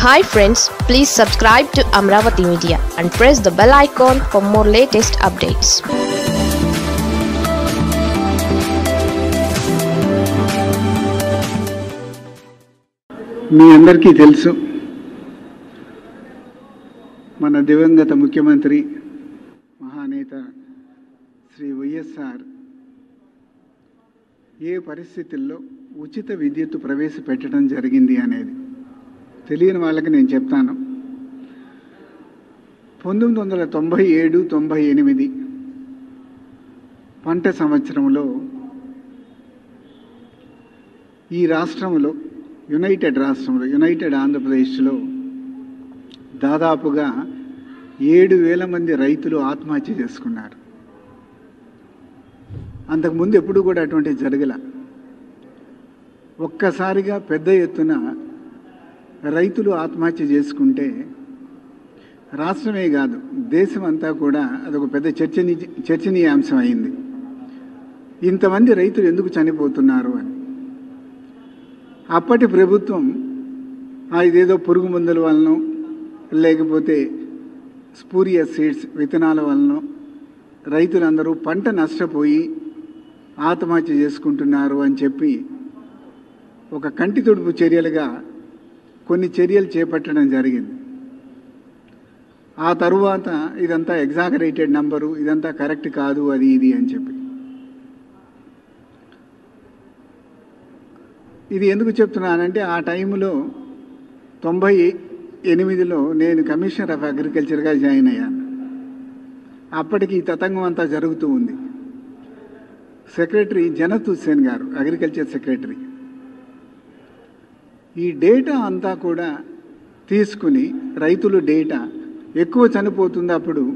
hi friends please subscribe to Amaravati media and press the bell icon for more latest updates మీ అందరికీ తెలుసు మన దివంగత ముఖ్యమంత్రి మహానేత శ్రీ వైఎస్ఆర్ ఏ పరిస్థితుల్లో ఉచిత విద్యుత్ ప్రవేశపెట్టడం జరిగింది అనేది తెలియని వాళ్ళకి నేను చెప్తాను పంతొమ్మిది వందల తొంభై ఏడు తొంభై ఎనిమిది పంట సంవత్సరంలో ఈ రాష్ట్రంలో యునైటెడ్ రాష్ట్రంలో యునైటెడ్ ఆంధ్రప్రదేశ్లో దాదాపుగా ఏడు వేల మంది రైతులు ఆత్మహత్య చేసుకున్నారు అంతకుముందు ఎప్పుడు కూడా అటువంటిది జరగల ఒక్కసారిగా పెద్ద ఎత్తున రైతులు ఆత్మహత్య చేసుకుంటే రాష్ట్రమే కాదు దేశం అంతా కూడా అదొక పెద్ద చర్చని చర్చనీయాంశం అయింది ఇంతమంది రైతులు ఎందుకు చనిపోతున్నారు అని అప్పటి ప్రభుత్వం ఆ ఇదేదో పురుగు మందుల వలన లేకపోతే స్పూరియస్ సీడ్స్ విత్తనాల వలన రైతులందరూ పంట నష్టపోయి ఆత్మహత్య చేసుకుంటున్నారు అని చెప్పి ఒక కంటి తుడుపు చర్యలుగా కొన్ని చర్యలు చేపట్టడం జరిగింది ఆ తరువాత ఇదంతా ఎగ్జాగరేటెడ్ నంబరు ఇదంతా కరెక్ట్ కాదు అది ఇది అని చెప్పి ఇది ఎందుకు చెప్తున్నానంటే ఆ టైంలో తొంభై ఎనిమిదిలో నేను కమిషనర్ ఆఫ్ అగ్రికల్చర్గా జాయిన్ అయ్యాను అప్పటికి ఈ తతంగం అంతా జరుగుతూ ఉంది సెక్రటరీ జనత్ హుస్సేన్ గారు అగ్రికల్చర్ సెక్రటరీ ఈ డేటా అంతా కూడా తీసుకుని రైతులు డేటా ఎక్కువ చనిపోతుంది అప్పుడు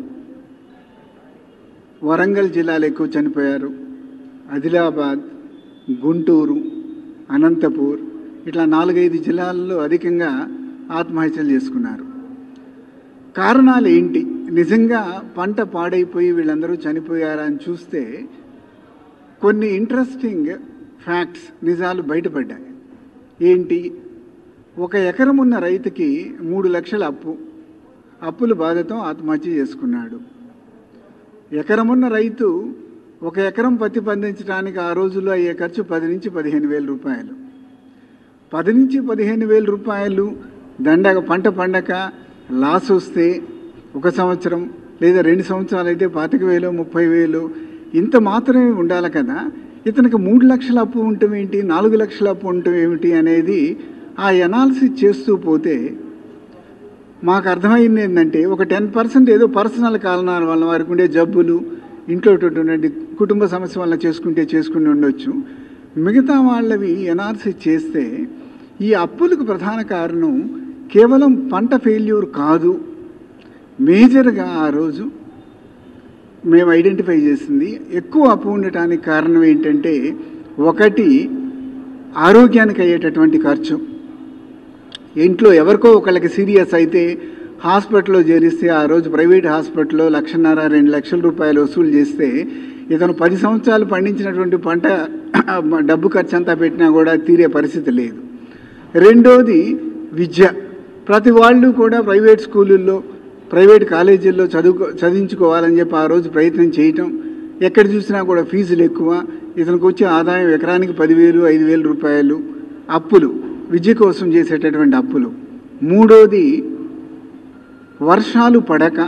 వరంగల్ జిల్లాలో ఎక్కువ చనిపోయారు ఆదిలాబాద్ గుంటూరు అనంతపూర్ ఇట్లా నాలుగైదు జిల్లాల్లో అధికంగా ఆత్మహత్యలు చేసుకున్నారు కారణాలు ఏంటి నిజంగా పంట పాడైపోయి వీళ్ళందరూ చనిపోయారా అని చూస్తే కొన్ని ఇంట్రెస్టింగ్ ఫ్యాక్ట్స్ నిజాలు బయటపడ్డాయి ఏంటి ఒక ఎకరం ఉన్న రైతుకి మూడు లక్షల అప్పు అప్పుల బాధతో ఆత్మహత్య చేసుకున్నాడు ఎకరమున్న రైతు ఒక ఎకరం పత్తి పండించడానికి ఆ రోజుల్లో అయ్యే ఖర్చు పది నుంచి పదిహేను వేల రూపాయలు పది నుంచి పదిహేను వేల రూపాయలు దండగ పంట పండక లాస్ వస్తే ఒక సంవత్సరం లేదా రెండు సంవత్సరాలు అయితే పాతిక వేలు ముప్పై వేలు ఇంత మాత్రమే ఉండాలి కదా ఇతనికి మూడు లక్షల అప్పు ఉండటం ఏంటి నాలుగు లక్షల అప్పు ఉండటం ఏమిటి అనేది ఆ ఎనాలిసిస్ చేస్తూ పోతే మాకు అర్థమైంది ఏంటంటే ఒక టెన్ పర్సెంట్ ఏదో పర్సనల్ కారణాల వల్ల వారికి ఉండే జబ్బులు ఇంట్లో ఉన్నటువంటి కుటుంబ సమస్య వల్ల చేసుకుంటే చేసుకుని ఉండొచ్చు మిగతా వాళ్ళవి ఎనాలిసిస్ చేస్తే ఈ అప్పులకు ప్రధాన కారణం కేవలం పంట ఫెయిల్యూర్ కాదు మేజర్గా ఆ రోజు మేము ఐడెంటిఫై చేసింది ఎక్కువ అప్పు ఉండటానికి కారణం ఏంటంటే ఒకటి ఆరోగ్యానికి అయ్యేటటువంటి ఖర్చు ఇంట్లో ఎవరికో ఒకళ్ళకి సీరియస్ అయితే హాస్పిటల్లో చేరిస్తే ఆ రోజు ప్రైవేట్ హాస్పిటల్లో లక్షన్నర రెండు లక్షల రూపాయలు వసూలు చేస్తే ఇతను పది సంవత్సరాలు పండించినటువంటి పంట డబ్బు ఖర్చు అంతా పెట్టినా కూడా తీరే పరిస్థితి లేదు రెండోది విద్య ప్రతి వాళ్ళు కూడా ప్రైవేట్ స్కూళ్ళల్లో ప్రైవేట్ కాలేజీల్లో చదువుకో చదివించుకోవాలని చెప్పి ఆ రోజు ప్రయత్నం చేయటం ఎక్కడ చూసినా కూడా ఫీజులు ఎక్కువ ఇతనికి వచ్చే ఆదాయం ఎకరానికి పదివేలు ఐదు వేల రూపాయలు అప్పులు విద్య కోసం చేసేటటువంటి అప్పులు మూడోది వర్షాలు పడక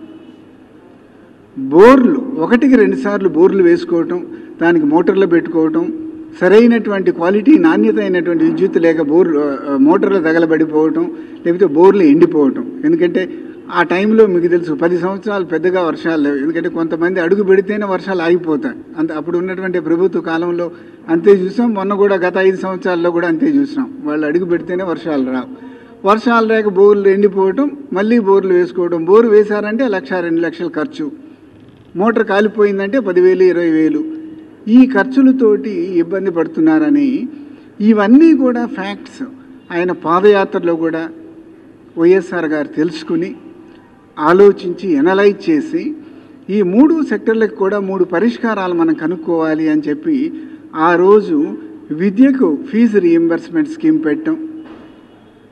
బోర్లు ఒకటికి రెండుసార్లు బోర్లు వేసుకోవటం దానికి మోటార్లు పెట్టుకోవటం సరైనటువంటి క్వాలిటీ నాణ్యత అయినటువంటి విద్యుత్ లేక బోర్లు మోటార్లు తగలబడిపోవటం లేకపోతే బోర్లు ఎండిపోవటం ఎందుకంటే ఆ టైంలో మీకు తెలుసు పది సంవత్సరాలు పెద్దగా వర్షాలు లేవు ఎందుకంటే కొంతమంది అడుగు పెడితేనే వర్షాలు ఆగిపోతాయి అంత అప్పుడు ఉన్నటువంటి ప్రభుత్వ కాలంలో అంతే చూసాం మొన్న కూడా గత ఐదు సంవత్సరాల్లో కూడా అంతే చూసినాం వాళ్ళు అడుగు పెడితేనే వర్షాలు రావు వర్షాలు లేక బోర్లు ఎండిపోవటం మళ్ళీ బోర్లు వేసుకోవడం బోరు వేశారంటే లక్ష రెండు లక్షల ఖర్చు మోటార్ కాలిపోయిందంటే పదివేలు ఇరవై వేలు ఈ ఖర్చులతోటి ఇబ్బంది పడుతున్నారని ఇవన్నీ కూడా ఫ్యాక్ట్స్ ఆయన పాదయాత్రలో కూడా వైఎస్ఆర్ గారు తెలుసుకుని ఆలోచించి ఎనలైజ్ చేసి ఈ మూడు సెక్టర్లకు కూడా మూడు పరిష్కారాలు మనం కనుక్కోవాలి అని చెప్పి ఆ రోజు విద్యకు ఫీజు రీఎంబర్స్మెంట్ స్కీమ్ పెట్టడం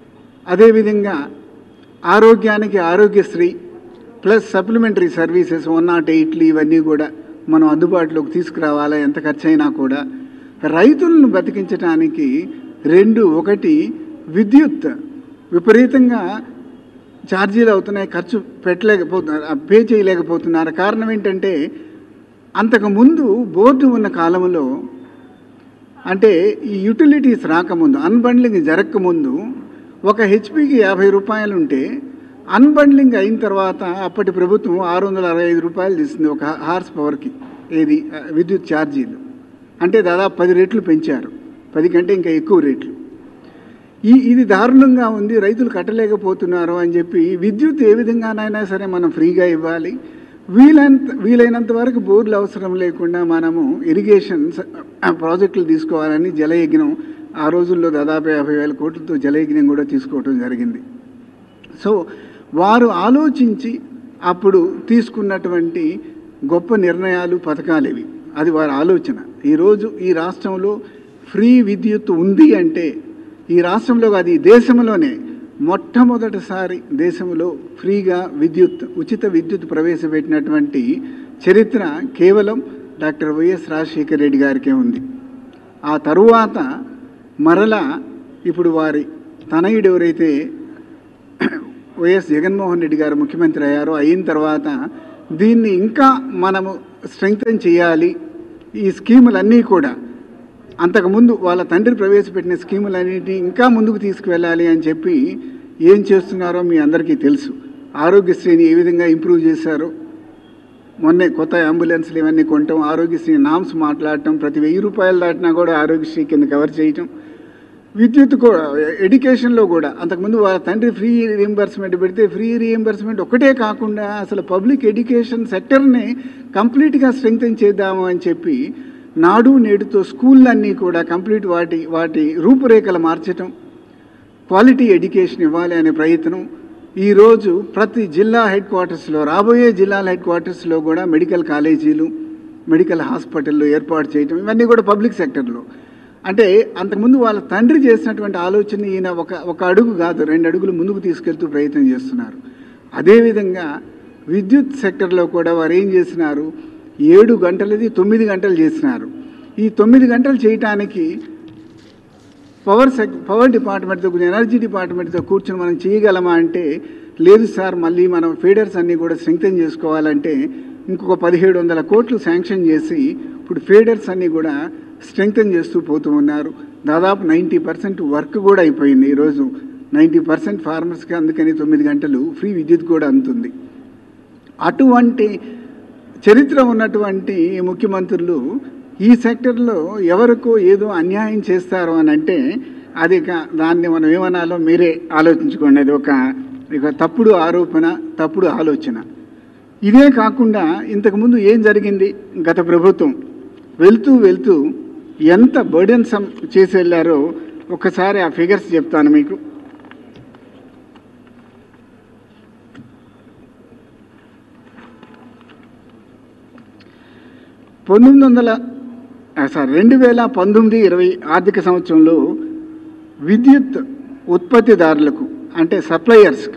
అదేవిధంగా ఆరోగ్యానికి Aarogyasri plus supplementary services one not ఎయిట్లు ఇవన్నీ కూడా మనం అందుబాటులోకి తీసుకురావాలా ఎంత ఖర్చు అయినా కూడా రైతులను బతికించడానికి రెండు ఒకటి విద్యుత్ విపరీతంగా ఛార్జీలు అవుతున్నాయి ఖర్చు పెట్టలేకపోతున్నారు పే చేయలేకపోతున్నారు కారణం ఏంటంటే అంతకుముందు బోర్డు ఉన్న కాలంలో అంటే ఈ యూటిలిటీస్ రాకముందు అన్బండ్లింగ్ జరగకముందు ఒక హెచ్పికి యాభై రూపాయలు ఉంటే అన్బండ్లింగ్ అయిన తర్వాత అప్పటి ప్రభుత్వం ఆరు వందల అరవై ఐదు రూపాయలు తీసింది ఒక హార్స్ పవర్కి ఏది ఆ, విద్యుత్ ఛార్జీలు అంటే దాదాపు పది రెట్లు పెంచారు పది కంటే ఇంకా ఎక్కువ రేట్లు ఈ ఇది దారుణంగా ఉంది రైతులు కట్టలేకపోతున్నారు అని చెప్పి విద్యుత్ ఏ విధంగానైనా సరే మనం ఫ్రీగా ఇవ్వాలి వీలైనంత వీలైనంత వరకు బోర్లు అవసరం లేకుండా మనము ఇరిగేషన్ స- ప్రాజెక్టులు తీసుకోవాలని జలయజ్ఞం ఆ రోజుల్లో దాదాపు యాభై వేల కోట్లతో జలయజ్ఞం కూడా తీసుకోవడం జరిగింది సో వారు ఆలోచించి అప్పుడు తీసుకున్నటువంటి గొప్ప నిర్ణయాలు పథకాలు ఇవి అది వారి ఆలోచన ఈరోజు ఈ రాష్ట్రంలో ఫ్రీ విద్యుత్ ఉంది అంటే ఈ రాష్ట్రంలో కాదు ఈ దేశంలోనే మొట్టమొదటిసారి దేశంలో ఫ్రీగా విద్యుత్ ఉచిత విద్యుత్ ప్రవేశపెట్టినటువంటి చరిత్ర కేవలం డాక్టర్ వైఎస్ రాజశేఖర రెడ్డి గారికే ఉంది ఆ తరువాత మరలా ఇప్పుడు వారి తనయుడు ఎవరైతే వైఎస్ జగన్మోహన్ రెడ్డి గారు ముఖ్యమంత్రి అయ్యారో అయిన తర్వాత దీన్ని ఇంకా మనము స్ట్రెంగ్తన్ చేయాలి ఈ స్కీములన్నీ కూడా అంతకుముందు వాళ్ళ తండ్రి ప్రవేశపెట్టిన స్కీములన్నింటినీ ఇంకా ముందుకు తీసుకువెళ్ళాలి అని చెప్పి ఏం చేస్తున్నారో మీ అందరికీ తెలుసు ఆరోగ్యశ్రీని ఏ విధంగా ఇంప్రూవ్ చేశారో మొన్నే కొత్త అంబులెన్స్లు ఇవన్నీ కొనటం ఆరోగ్యశ్రీ నామ్స్ మాట్లాడటం ప్రతి వెయ్యి రూపాయలు దాటినా కూడా ఆరోగ్యశ్రీ కింద కవర్ చేయటం విద్యుత్ కూడా ఎడ్యుకేషన్లో కూడా అంతకుముందు వాళ్ళ తండ్రి ఫ్రీ రీఎంబర్స్మెంట్ పెడితే ఫ్రీ రీఎంబర్స్మెంట్ ఒకటే కాకుండా అసలు పబ్లిక్ ఎడ్యుకేషన్ సెక్టర్ని కంప్లీట్గా స్ట్రెంగ్తన్ చేద్దాము అని చెప్పి నాడు నేడుతో స్కూళ్ళన్నీ కూడా కంప్లీట్ వాటి వాటి రూపురేఖలు మార్చటం క్వాలిటీ ఎడ్యుకేషన్ ఇవ్వాలి అనే ప్రయత్నం ఈరోజు ప్రతి జిల్లా హెడ్ క్వార్టర్స్లో రాబోయే జిల్లాల హెడ్ క్వార్టర్స్లో కూడా మెడికల్ కాలేజీలు మెడికల్ హాస్పిటళ్ళు ఏర్పాటు చేయటం ఇవన్నీ కూడా పబ్లిక్ సెక్టర్లో అంటే అంతకుముందు వాళ్ళ తండ్రి చేసినటువంటి ఆలోచన ఈయన ఒక ఒక అడుగు కాదు రెండు అడుగులు ముందుకు తీసుకెళ్తూ ప్రయత్నం చేస్తున్నారు అదేవిధంగా విద్యుత్ సెక్టర్లో కూడా వారు ఏం చేసినారు ఏడు గంటలది తొమ్మిది గంటలు చేసినారు ఈ తొమ్మిది గంటలు చేయటానికి పవర్ సెక్ పవర్ డిపార్ట్మెంట్తో కొంచెం ఎనర్జీ డిపార్ట్మెంట్తో కూర్చొని మనం చేయగలమా అంటే లేదు సార్ మళ్ళీ మనం ఫీడర్స్ అన్నీ కూడా స్ట్రెంగ్తన్ చేసుకోవాలంటే ఇంకొక పదిహేడు వందల కోట్లు శాంక్షన్ చేసి ఇప్పుడు ఫీడర్స్ అన్నీ కూడా స్ట్రెంగ్తన్ చేస్తూ పోతూ ఉన్నారు దాదాపు నైంటీ పర్సెంట్ వర్క్ కూడా అయిపోయింది ఈరోజు నైంటీ పర్సెంట్ ఫార్మర్స్కి అందుకని తొమ్మిది గంటలు ఫ్రీ విద్యుత్ కూడా అందుతుంది అటువంటి చరిత్ర ఉన్నటువంటి ముఖ్యమంత్రులు ఈ సెక్టర్లో ఎవరికో ఏదో అన్యాయం చేస్తారు అని అంటే అది కా- దాన్ని మనం ఏమనాలో మీరే ఆలోచించుకోండి అది ఒక ఇక తప్పుడు ఆరోపణ తప్పుడు ఆలోచన ఇదే కాకుండా ఇంతకుముందు ఏం జరిగింది గత ప్రభుత్వం వెళ్తూ వెళ్తూ ఎంత బర్డెన్సమ్ చేసి వెళ్ళారో ఒకసారి ఆ ఫిగర్స్ చెప్తాను మీకు పంతొమ్మిది వందల ఆ, సారీ రెండు వేల పంతొమ్మిది ఇరవై ఆర్థిక సంవత్సరంలో విద్యుత్ ఉత్పత్తిదారులకు అంటే సప్లయర్స్కు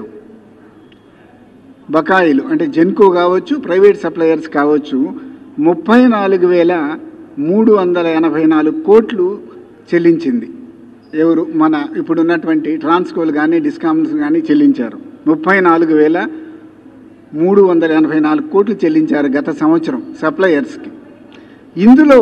బకాయిలు అంటే జెన్కో కావచ్చు ప్రైవేట్ సప్లయర్స్ కావచ్చు ముప్పై నాలుగు వేల మూడు వందల ఎనభై నాలుగు కోట్లు చెల్లించింది ఎవరు మన ఇప్పుడు ఉన్నటువంటి ట్రాన్స్కోలు కానీ డిస్కామ్స్ కానీ చెల్లించారు ముప్పై నాలుగు వేల మూడు వందల ఎనభై నాలుగు కోట్లు చెల్లించారు గత సంవత్సరం సప్లయర్స్కి ఇందులో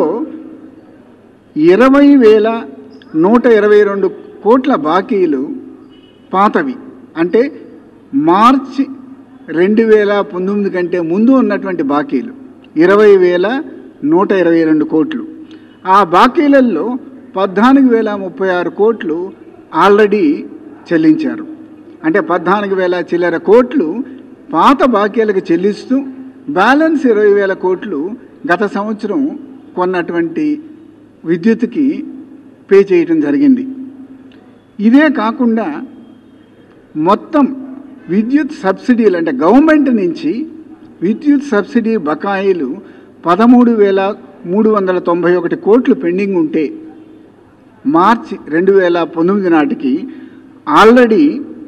ఇరవై వేల నూట ఇరవై రెండు కోట్ల బాకీలు పాతవి అంటే మార్చి రెండు వేల పంతొమ్మిది కంటే ముందు ఉన్నటువంటి బాకీలు ఇరవై వేల నూట ఇరవై రెండు కోట్లు ఆ బాకీలలో పద్నాలుగు వేల ముప్పై ఆరు కోట్లు ఆల్రెడీ చెల్లించారు అంటే పద్నాలుగు వేల చిల్లర కోట్లు పాత బాకీలకు చెల్లిస్తూ బ్యాలెన్స్ ఇరవై వేల కోట్లు గత సంవత్సరం కొన్నటువంటి విద్యుత్కి పే చేయటం జరిగింది ఇదే కాకుండా మొత్తం విద్యుత్ సబ్సిడీలు అంటే గవర్నమెంట్ నుంచి విద్యుత్ సబ్సిడీ బకాయిలు పదమూడు వేల మూడు వందల తొంభై ఒకటి కోట్లు పెండింగ్ ఉంటే మార్చి రెండు వేల పంతొమ్మిది నాటికి ఆల్రెడీ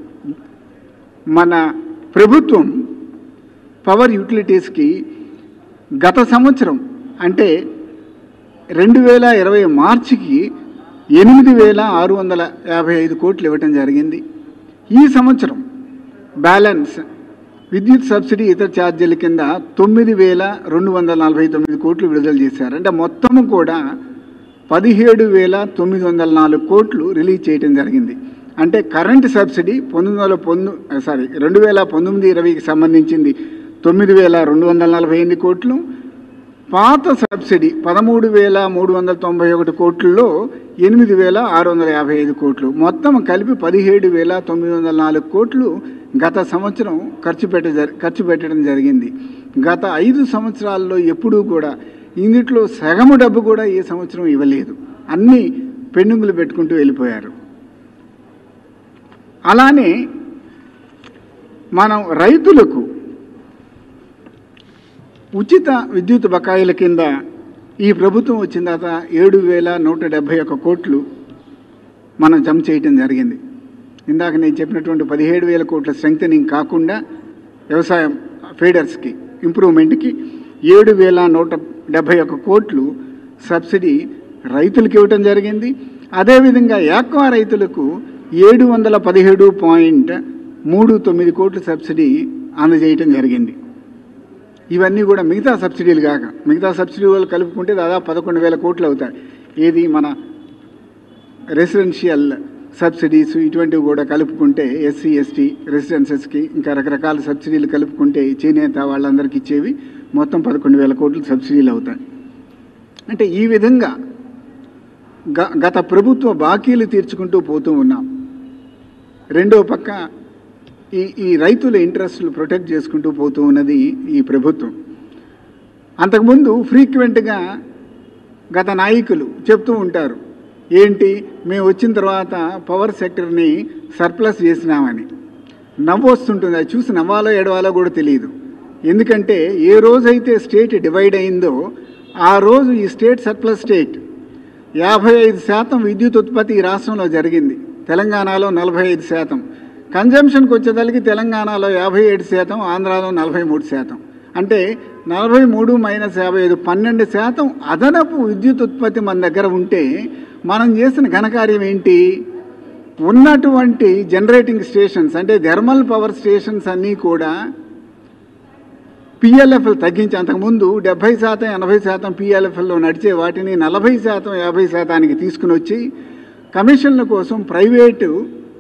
మన ప్రభుత్వం పవర్ యూటిలిటీస్కి గత సంవత్సరం అంటే రెండు వేల ఇరవై మార్చికి ఎనిమిది వేల ఆరు వందల యాభై ఐదు కోట్లు ఇవ్వటం జరిగింది ఈ సంవత్సరం బ్యాలెన్స్ విద్యుత్ సబ్సిడీ ఇతర ఛార్జీల కింద తొమ్మిది వేల రెండు వందల నలభై తొమ్మిది కోట్లు విడుదల చేశారు అంటే మొత్తము కూడా పదిహేడు వేల తొమ్మిది వందల నాలుగు కోట్లు రిలీజ్ చేయడం జరిగింది అంటే కరెంట్ సబ్సిడీ పంతొమ్మిది వందల పొందు సారీ రెండు వేల పంతొమ్మిది ఇరవైకి సంబంధించింది తొమ్మిది వేల రెండు వందల నలభై ఎనిమిది కోట్లు పాత సబ్సిడీ పదమూడు వేల మూడు వందల తొంభై ఒకటి కోట్లలో ఎనిమిది వేల ఆరు వందల యాభై ఐదు కోట్లు మొత్తం కలిపి పదిహేడు వేల తొమ్మిది వందల నాలుగు కోట్లు గత సంవత్సరం ఖర్చు పెట్ట జరి- ఖర్చు పెట్టడం జరిగింది గత ఐదు సంవత్సరాల్లో ఎప్పుడూ కూడా ఇందుట్లో సగము డబ్బు కూడా ఏ సంవత్సరం ఇవ్వలేదు అన్నీ పెండింగులు పెట్టుకుంటూ వెళ్ళిపోయారు అలానే మనం రైతులకు ఉచిత విద్యుత్ బకాయిల కింద ఈ ప్రభుత్వం వచ్చిన తర్వాత ఏడు వేల నూట డెబ్భై ఒక్క కోట్లు మనం జమ చేయటం జరిగింది ఇందాక నేను చెప్పినటువంటి పదిహేడు వేల కోట్ల స్ట్రెంగ్తనింగ్ కాకుండా వ్యవసాయం ఫీడర్స్కి ఇంప్రూవ్మెంట్కి ఏడు వేల నూట డెబ్భై ఒక్క కోట్లు సబ్సిడీ రైతులకు ఇవ్వటం జరిగింది అదేవిధంగా యాక్వా రైతులకు ఏడు వందల పదిహేడు పాయింట్ మూడు తొమ్మిది కోట్ల సబ్సిడీ అందజేయటం జరిగింది ఇవన్నీ కూడా మిగతా సబ్సిడీలు కాక మిగతా సబ్సిడీలు కలుపుకుంటే దాదాపు పదకొండు వేల కోట్లు అవుతాయి ఏది మన రెసిడెన్షియల్ సబ్సిడీస్ ఇటువంటివి కూడా కలుపుకుంటే ఎస్సీ ఎస్టీ రెసిడెన్సెస్కి ఇంకా రకరకాల సబ్సిడీలు కలుపుకుంటే చేనేత వాళ్ళందరికీ ఇచ్చేవి మొత్తం పదకొండు వేల కోట్లు సబ్సిడీలు అవుతాయి అంటే ఈ విధంగా గ గత ప్రభుత్వ బాకీలు తీర్చుకుంటూ పోతూ ఉన్నాం రెండో పక్క ఈ ఈ రైతుల ఇంట్రెస్ట్లు ప్రొటెక్ట్ చేసుకుంటూ పోతూ ఉన్నది ఈ ప్రభుత్వం అంతకుముందు ఫ్రీక్వెంట్గా గత నాయకులు చెప్తూ ఉంటారు ఏంటి మేము వచ్చిన తర్వాత పవర్ సెక్టర్ని సర్ప్లస్ చేసినామని నవ్వు వస్తుంటుంది అది చూసి నవ్వాలో ఎడవాలో కూడా తెలియదు ఎందుకంటే ఏ రోజైతే స్టేట్ డివైడ్ అయిందో ఆ రోజు ఈ స్టేట్ సర్ప్లస్ స్టేట్ యాభై ఐదు శాతం విద్యుత్ ఉత్పత్తి ఈ రాష్ట్రంలో జరిగింది తెలంగాణలో నలభై ఐదు శాతం కన్జంప్షన్కి వచ్చేదానికి తెలంగాణలో యాభై ఏడు శాతం ఆంధ్రాలో నలభై మూడు శాతం అంటే నలభై మూడు మైనస్ యాభై ఐదు పన్నెండు శాతం అదనపు విద్యుత్ ఉత్పత్తి మన దగ్గర ఉంటే మనం చేసిన ఘనకార్యం ఏంటి ఉన్నటువంటి జనరేటింగ్ స్టేషన్స్ అంటే థర్మల్ పవర్ స్టేషన్స్ అన్నీ కూడా పిఎల్ఎఫ్ఎల్ తగ్గించి అంతకుముందు డెబ్బై శాతం ఎనభై శాతం పిఎల్ఎఫ్ఎల్లో నడిచే వాటిని నలభై శాతం యాభై శాతానికి తీసుకుని వచ్చి కమిషన్ల కోసం ప్రైవేటు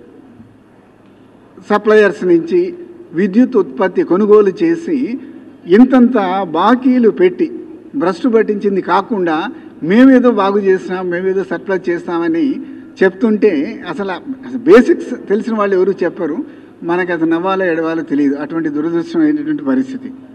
సప్లయర్స్ నుంచి విద్యుత్ ఉత్పత్తి కొనుగోలు చేసి ఇంతంత బాకీలు పెట్టి భ్రష్టు పట్టించింది కాకుండా మేమేదో బాగు చేసినాం మేమేదో సప్లై చేస్తామని చెప్తుంటే అసలు అసలు బేసిక్స్ తెలిసిన వాళ్ళు ఎవరు చెప్పరు మనకు అది నవ్వాలో ఎడవాలో తెలియదు అటువంటి దురదృష్టమైనటువంటి పరిస్థితి